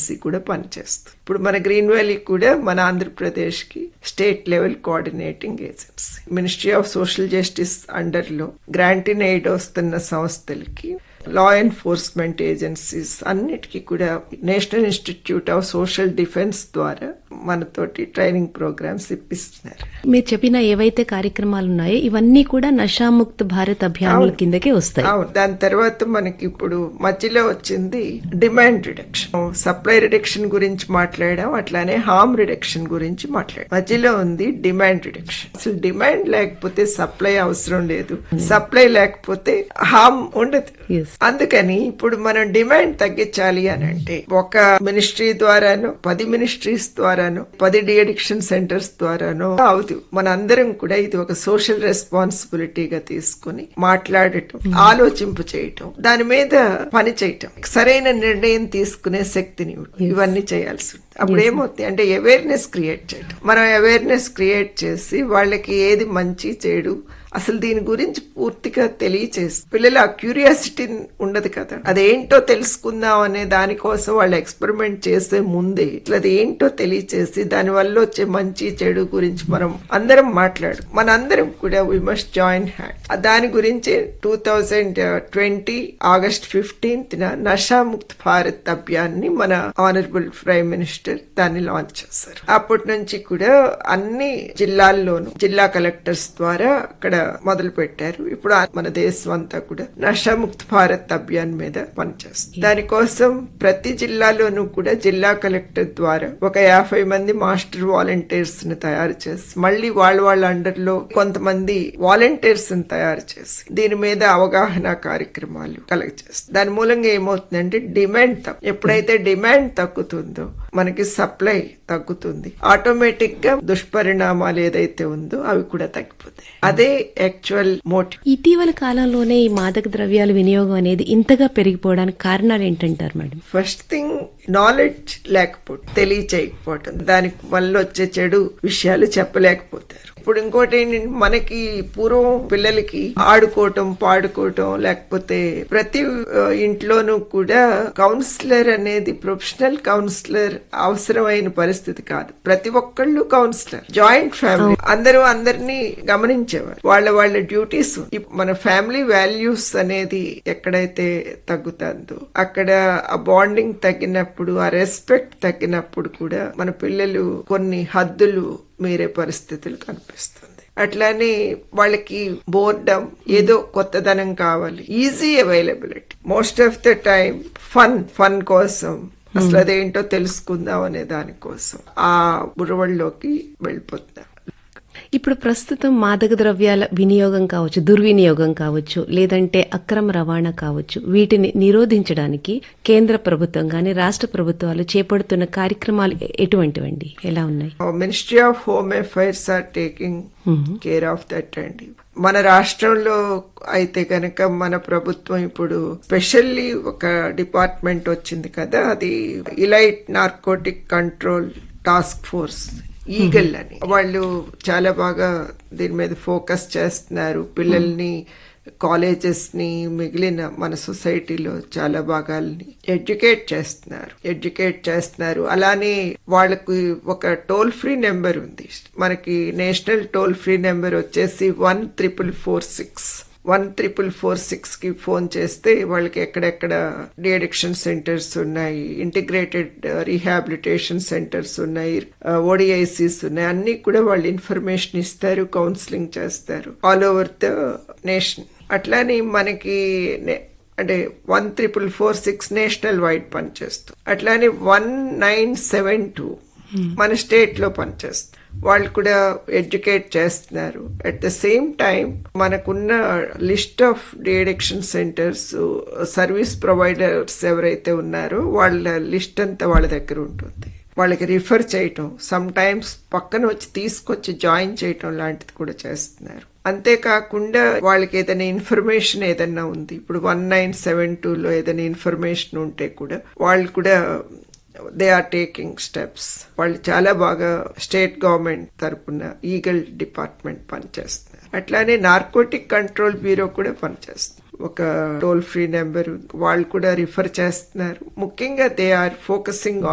Agency కూడా పనిచేస్తుంది ఇప్పుడు మన గ్రీన్ వ్యాలీ కూడా మన ఆంధ్రప్రదేశ్ కి state level coordinating agency ministry of social justice under లో గ్రాంట్ ఇన్ ఎయిడ్ వస్తున్న సంస్థలకి లా ఎన్ఫోర్స్మెంట్ ఏజెన్సీస్ అన్నిటికీ కూడా national institute of social defence ద్వారా మనతోటి ట్రైనింగ్ ప్రోగ్రామ్స్ ఇప్పిస్తున్నారు మీరు చెప్పిన ఏవైతే కార్యక్రమాలు ఉన్నాయో ఇవన్నీ కూడా నషాముక్త భారత్ అభియానుల కిందకే వస్తాయి అవును దాని తర్వాత మనకి ఇప్పుడు మధ్యలో వచ్చింది డిమాండ్ రిడక్షన్ సప్లై రిడక్షన్ గురించి మాట్లాడాం అట్లానే హార్మ్ రిడక్షన్ గురించి మాట్లాడాం మధ్యలో ఉంది డిమాండ్ రిడక్షన్ అసలు డిమాండ్ లేకపోతే సప్లై అవసరం లేదు సప్లై లేకపోతే హార్మ్ ఉండదు Yes. అందుకని ఇప్పుడు మనం డిమాండ్ తగ్గించాలి అని అంటే ఒక మినిస్ట్రీ ద్వారాను పది మినిస్ట్రీస్ ద్వారాను పది డిఅడిక్షన్ సెంటర్స్ ద్వారాను అవుతు మన అందరం కూడా ఇది ఒక సోషల్ రెస్పాన్సిబిలిటీగా తీసుకుని మాట్లాడటం ఆలోచింపు చేయటం దాని మీద పని చేయటం సరైన నిర్ణయం తీసుకునే శక్తిని ఇవ్వడం. ఇవన్నీ చేయాల్సి ఉంది అప్పుడు ఏమవుతుంది అంటే అవేర్నెస్ క్రియేట్ చేయటం మనం అవేర్నెస్ క్రియేట్ చేసి వాళ్ళకి ఏది మంచి చెడు అసలు దీని గురించి పూర్తిగా తెలియచేసి పిల్లలు ఆ క్యూరియాసిటీ ఉండదు కదా అదేంటో తెలుసుకుందాం అనే దానికోసం వాళ్ళు ఎక్స్పెరిమెంట్ చేసే ముందే అసలు అది ఏంటో తెలియచేసి దాని వల్ల వచ్చే మంచి చెడు గురించి మనం అందరం మాట్లాడు మన అందరం కూడా వి మస్ట్ జాయిన్ హ్యాండ్ దాని గురించి two thousand twenty August fifteenth Nashamukt Bharat అభియాన్ని మన ఆనరబుల్ ప్రైమ్ మినిస్టర్ దాన్ని లాంచ్ చేశారు అప్పటి నుంచి కూడా అన్ని జిల్లాల్లోనూ జిల్లా కలెక్టర్స్ ద్వారా అక్కడ మొదలు పెట్టారు ఇప్పుడు ఆ- మన దేశం అంతా కూడా నషాముక్త్ భారత్ అభియాన్ మీద పనిచేస్తుంది దానికోసం ప్రతి జిల్లాలోనూ కూడా జిల్లా కలెక్టర్ ద్వారా ఒక యాభై మంది మాస్టర్ వాలంటీర్స్ ని తయారు చేసి మళ్ళీ వాళ్ళ వాళ్ళ అండర్ లో కొంతమంది వాలంటీర్స్ ని తయారు చేసి దీని మీద అవగాహన కార్యక్రమాలు కలెక్ట్ చేస్తుంది దాని మూలంగా ఏమవుతుందంటే డిమాండ్ తగ్గు ఎప్పుడైతే డిమాండ్ తగ్గుతుందో మనకి సప్లై తగ్గుతుంది ఆటోమేటిక్ గా దుష్పరిణామాలు ఏదైతే ఉందో అవి కూడా తగ్గిపోతాయి అదే యాక్చువల్ మోటివ్ ఇటీవల కాలంలోనే ఈ మాదక ద్రవ్యాల వినియోగం అనేది ఇంతగా పెరిగిపోవడానికి కారణాలు ఏంటంటారు మేడం ఫస్ట్ థింగ్ నాలెడ్జ్ లేకపోవడం తెలియచేయకపోవటం దానికి వల్ల వచ్చే చెడు విషయాలు చెప్పలేకపోతారు ఇప్పుడు ఇంకోటి ఏంటంటే మనకి పూర్వం పిల్లలకి ఆడుకోవటం పాడుకోవటం లేకపోతే ప్రతి ఆ, ఇంట్లోనూ కూడా కౌన్సిలర్ అనేది ప్రొఫెషనల్ కౌన్సిలర్ అవసరమైన పరిస్థితి కాదు ప్రతి ఒక్కళ్ళు కౌన్సిలర్ జాయింట్ ఫ్యామిలీ అందరూ అందరినీ గమనించేవారు వాళ్ళ వాళ్ళ డ్యూటీస్ మన ఫ్యామిలీ వాల్యూస్ అనేది ఎక్కడైతే తగ్గుతుందో అక్కడ ఆ బాండింగ్ తగ్గినప్పుడు ఆ రెస్పెక్ట్ తగ్గినప్పుడు కూడా మన పిల్లలు కొన్ని హద్దులు మీరే పరిస్థితులు కనిపిస్తుంది అట్లానే వాళ్ళకి బోర్డమ్ ఏదో కొత్తదనం కావాలి easy availability most of the time fun fun కోసం అసలు అదేంటో తెలుసుకుందాం అనే దానికోసం ఆ బురవల్లోకి వెళ్ళిపోతున్నారు ఇప్పుడు ప్రస్తుతం మాదక ద్రవ్యాల వినియోగం కావచ్చు దుర్వినియోగం కావచ్చు లేదంటే అక్రమ రవాణా కావచ్చు వీటిని నిరోధించడానికి కేంద్ర ప్రభుత్వం గాని రాష్ట్ర ప్రభుత్వాలు చేపడుతున్న కార్యక్రమాలు ఎటువంటివండి ఎలా ఉన్నాయి ministry of home affairs are taking care of that అండి మన రాష్ట్రంలో అయితే కనుక మన ప్రభుత్వం ఇప్పుడు స్పెషల్లీ ఒక డిపార్ట్మెంట్ వచ్చింది కదా అది elite narcotic control task force eagle అని వాళ్ళు చాలా బాగా దీని మీద ఫోకస్ చేస్తున్నారు పిల్లల్ని కాలేజెస్ ని మిగిలిన మన సొసైటీలో చాలా భాగాల్ని ఎడ్యుకేట్ చేస్తున్నారు ఎడ్యుకేట్ చేస్తున్నారు అలానే వాళ్ళకి ఒక టోల్ ఫ్రీ నెంబర్ ఉంది మనకి నేషనల్ టోల్ ఫ్రీ నెంబర్ వచ్చేసి one triple four six one triple four six కి ఫోన్ చేస్తే వాళ్ళకి ఎక్కడెక్కడ డిఅడిక్షన్ సెంటర్స్ ఉన్నాయి ఇంటిగ్రేటెడ్ రీహాబిలిటేషన్ సెంటర్స్ ఉన్నాయి ఓడిఐసిస్ ఉన్నాయి అన్ని కూడా వాళ్ళు ఇన్ఫర్మేషన్ ఇస్తారు కౌన్సిలింగ్ చేస్తారు ఆల్ ఓవర్ ద నేషన్ అట్లానే మనకి నే- అంటే one triple four six national wide పనిచేస్తుంది అట్లానే వన్ నైన్ సెవెన్ టూ మన స్టేట్ లో పనిచేస్తుంది వాళ్ళు కూడా ఎడ్యుకేట్ చేస్తున్నారు అట్ ద సేమ్ టైం మనకున్న list of deaddiction centres service providers ఎవరైతే ఉన్నారో వాళ్ళ లిస్ట్ అంతా వాళ్ళ దగ్గర ఉంటుంది వాళ్ళకి రిఫర్ చేయటం సమ్ టైమ్స్ పక్కన వచ్చి తీసుకొచ్చి జాయిన్ చేయటం లాంటిది కూడా చేస్తున్నారు అంతేకాకుండా వాళ్ళకి ఏదైనా ఇన్ఫర్మేషన్ ఏదైనా ఉంది ఇప్పుడు వన్ నైన్ సెవెన్ టూ లో ఏదైనా ఇన్ఫర్మేషన్ ఉంటే కూడా వాళ్ళు కూడా దే ఆర్ టేకింగ్ స్టెప్స్ వాళ్ళు చాలా బాగా స్టేట్ గవర్నమెంట్ తరపున ఈగల్ డిపార్ట్మెంట్ పనిచేస్తున్నారు అట్లానే నార్కోటిక్ కంట్రోల్ బ్యూరో కూడా పనిచేస్తుంది ఒక టోల్ ఫ్రీ నెంబర్ వాళ్ళు కూడా రిఫర్ చేస్తున్నారు ముఖ్యంగా దే ఆర్ ఫోకసింగ్